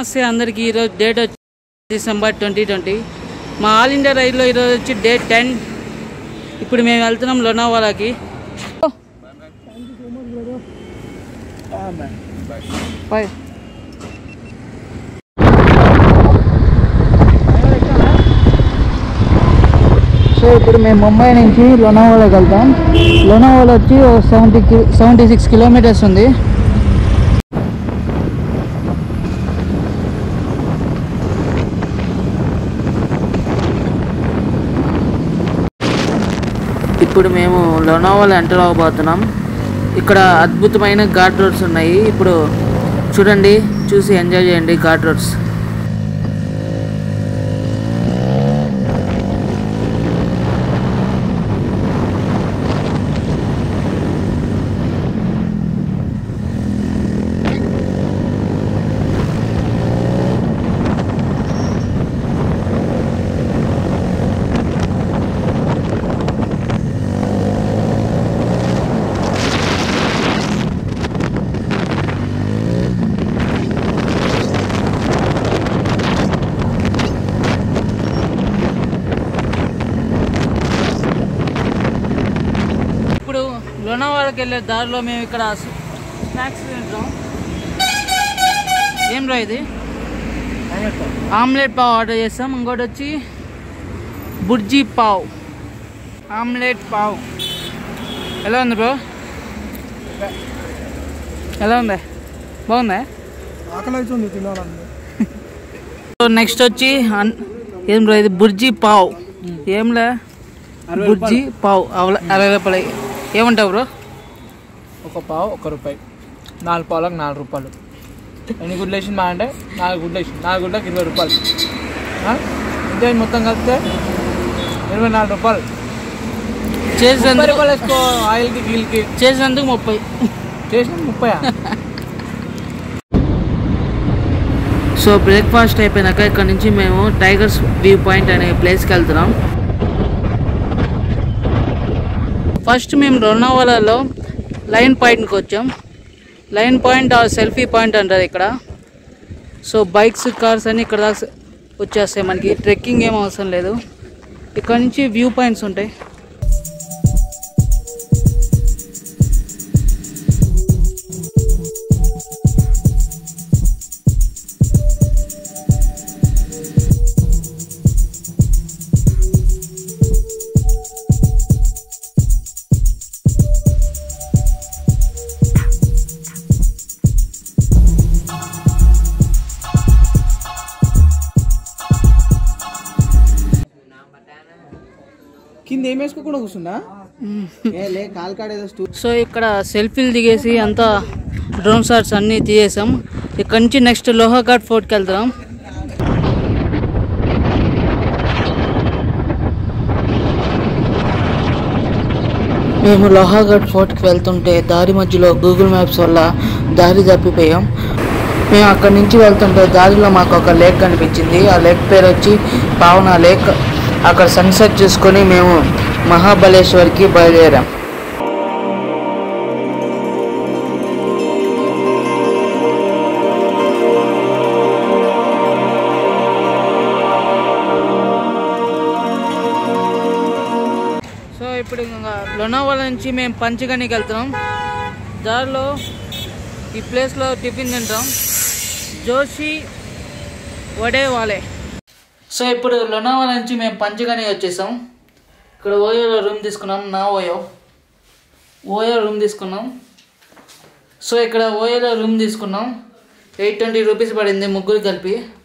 నమస్తే అందరికీ ఈరోజు డేట్ వచ్చి డిసెంబర్ ట్వంటీ ట్వంటీ మా ఆల్ ఇండియా రైల్లో ఈరోజు వచ్చి డేట్ టెన్ ఇప్పుడు మేము వెళ్తున్నాం లోనావాలాకి బాయ్ సో ఇప్పుడు మేము ముంబై నుంచి లోనావాలాకి వెళ్తాం లోనావాలా వచ్చి సెవెంటీ సెవెంటీ సిక్స్ కిలోమీటర్స్ ఉంది ఇప్పుడు మేము లోనావాలా ఎంటర్ అవ్వబోతున్నాం ఇక్కడ అద్భుతమైన ఘాట్ రోడ్స్ ఉన్నాయి ఇప్పుడు చూడండి చూసి ఎంజాయ్ చేయండి ఘాట్ రోడ్స్ ఇప్పుడు లోనావాడకి వెళ్ళే దారిలో మేము ఇక్కడ స్నాక్స్ తింటాం ఏం రా ఇది ఆమ్లెట్ పావ్ ఆర్డర్ చేస్తాం ఇంకోటి వచ్చి బుర్జీ పావ్ ఆమ్లెట్ పావ్ ఎలా ఉంది బ్రో ఎలా ఉంది బాగుందా ఆకలి అవుతుంది తినాలండి సో నెక్స్ట్ వచ్చి అన్- ఏం రా ఇది బుర్జీ పావ్ ఏంలే బుర్జీ పావ్ అవల- అరవై రూపాయలు ఏమంటావు బ్రో ఒక పావు ఒక రూపాయి నాలుగు పావులకు నాలుగు రూపాయలు ఎన్ని గుడ్లు వేసింది మా అంటే నాలుగు గుడ్లు వేసింది నాలుగు గుడ్లకు ఇరవై రూపాయలు ఆ? ఇంతే మొత్తం కలిపితే ఇరవై నాలుగు రూపాయలు ముప్పై చేసినందుకు రూపాయలు వేసుకో ఆయిల్కి గీల్కి చేసినందుకు ముప్పై చేసిన ముప్పై సో బ్రేక్ఫాస్ట్ అయిపోయినాక ఇక్కడ నుంచి మేము టైగర్స్ వ్యూ పాయింట్ అనే ప్లేస్కి వెళ్తున్నాం ఫస్ట్ మేము లోనావాలాలో లైన్ పాయింట్కి వచ్చాం లైన్ పాయింట్ ఆ సెల్ఫీ పాయింట్ అంటారు ఇక్కడ సో బైక్స్ కార్స్ అన్నీ ఇక్కడ దాకా వచ్చేస్తాయి మనకి ట్రెక్కింగ్ ఏం అవసరం లేదు ఇక్కడ నుంచి వ్యూ పాయింట్స్ ఉంటాయి కింద ఏం వేసుకోకుండా కూర్చున్నా ఏ లే కాలు కాడ ఏదో స్టూ సో ఇక్కడ సెల్ఫీలు దిగేసి అంతా డ్రోన్ షాట్స్ అన్నీ తీసేసాం ఇక్కడ నుంచి నెక్స్ట్ లోహాఘాట్ ఫోర్ట్కి వెళ్తాం మేము లోహాఘాట్ ఫోర్ట్కి వెళ్తుంటే దారి మధ్యలో గూగుల్ మ్యాప్స్ వల్ల దారి తప్పిపోయాం మేము అక్కడి నుంచి వెళ్తుంటే దారిలో మాకు ఒక లేక్ కనిపించింది ఆ లేక్ పేరు వచ్చి పావన లేక్ అక్కడ సన్సెట్ చూసుకొని మేము మహాబలేశ్వర్కి బయలుదేరాం సో ఇప్పుడు ఇంకా లోనావాలా నుంచి మేము పంచగనికి వెళ్తున్నాం దారిలో ఈ ప్లేస్లో టిఫిన్ తింటాం జోషి వడే వాలే సో ఇప్పుడు లోనావాలా నుంచి మేము పంచగని వచ్చేసాం ఇక్కడ ఓయోలో రూమ్ తీసుకున్నాం నా ఓయో ఓయో రూమ్ తీసుకున్నాం సో ఇక్కడ ఓయోలో రూమ్ తీసుకున్నాం ఎయిట్ ట్వంటీ రూపీస్ పడింది ముగ్గురు కలిపి